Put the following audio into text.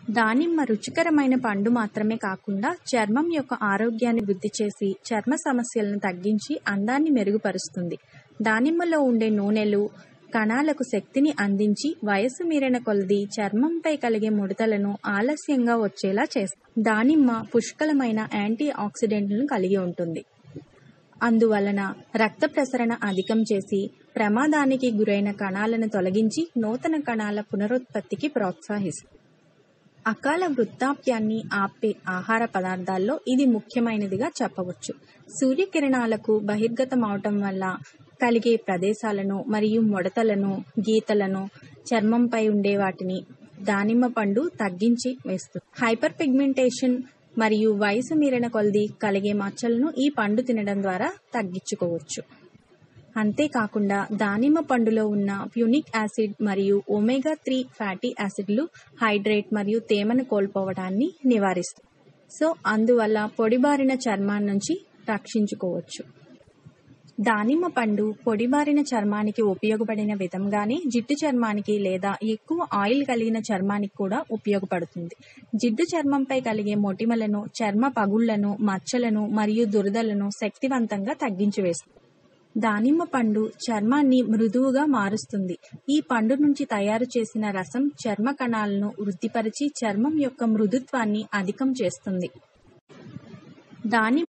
దానిమ్మ రుచికరమైన పండు మాత్రమే కాకుండా చర్మం యొక్క ఆరోగ్యాన్ని వృద్ధి చేసి చర్మ సమస్యలను తగ్గించి అందాన్ని మెరుగుపరుస్తుంది దానిమ్మలో ఉండే నూనెలు కణాలకు శక్తిని అందించి వయసు మీరిన కొలది చర్మంపై కలిగే ముడతలను ఆలస్యంగా వచ్చేలా చేస్తుంది దానిమ్మ పుష్కలమైన యాంటీ ఆక్సిడెంట్లను కలిగి ఉంటుంది అందువలన రక్త ప్రసరణ అధికం చేసి ప్రమాదానికి గురైన కణాలను తొలగించి నూతన కణాల పునరుత్పత్తికి ప్రోత్సహిస్తుంది అకాల వృద్ధాప్యాన్ని ఆపే ఆహార పదార్థాల్లో ఇది ముఖ్యమైనదిగా చెప్పవచ్చు సూర్యకిరణాలకు బహిర్గతమవటం వల్ల కలిగే ప్రదేశాలను మరియు ముడతలను గీతలను చర్మంపై ఉండే వాటిని దానిమ్మ పండు తగ్గించి వేస్తుంది హైపర్ పిగ్మెంటేషన్ మరియు వయసు మీరిన కొలది కలిగే మచ్చలను ఈ పండు తినడం ద్వారా తగ్గించుకోవచ్చు అంతేకాకుండా దానిమ్మ పండులో ఉన్న ప్యూనిక్ యాసిడ్ మరియు ఒమేగా త్రీ ఫ్యాటీ యాసిడ్లు హైడ్రేట్ మరియు తేమను కోల్పోవడాన్ని నివారిస్తాయి సో అందువల్ల పొడిబారిన చర్మాన్ని నుంచి రక్షించుకోవచ్చు దానిమ్మ పండు పొడిబారిన చర్మానికి ఉపయోగపడిన విధంగానే జిడ్డు చర్మానికి లేదా ఎక్కువ ఆయిల్ కలిగిన చర్మానికి కూడా ఉపయోగపడుతుంది జిడ్డు చర్మంపై కలిగే మొటిమలను చర్మ పగుళ్లను మచ్చలను మరియు దురదలను శక్తివంతంగా తగ్గించి వేస్తుంది దానిమ్మ పండు చర్మాన్ని మృదువుగా మారుస్తుంది ఈ పండు నుంచి తయారు చేసిన రసం చర్మ కణాలను వృద్ధిపరిచి చర్మం యొక్క మృదుత్వాన్ని అధికం చేస్తుంది దాని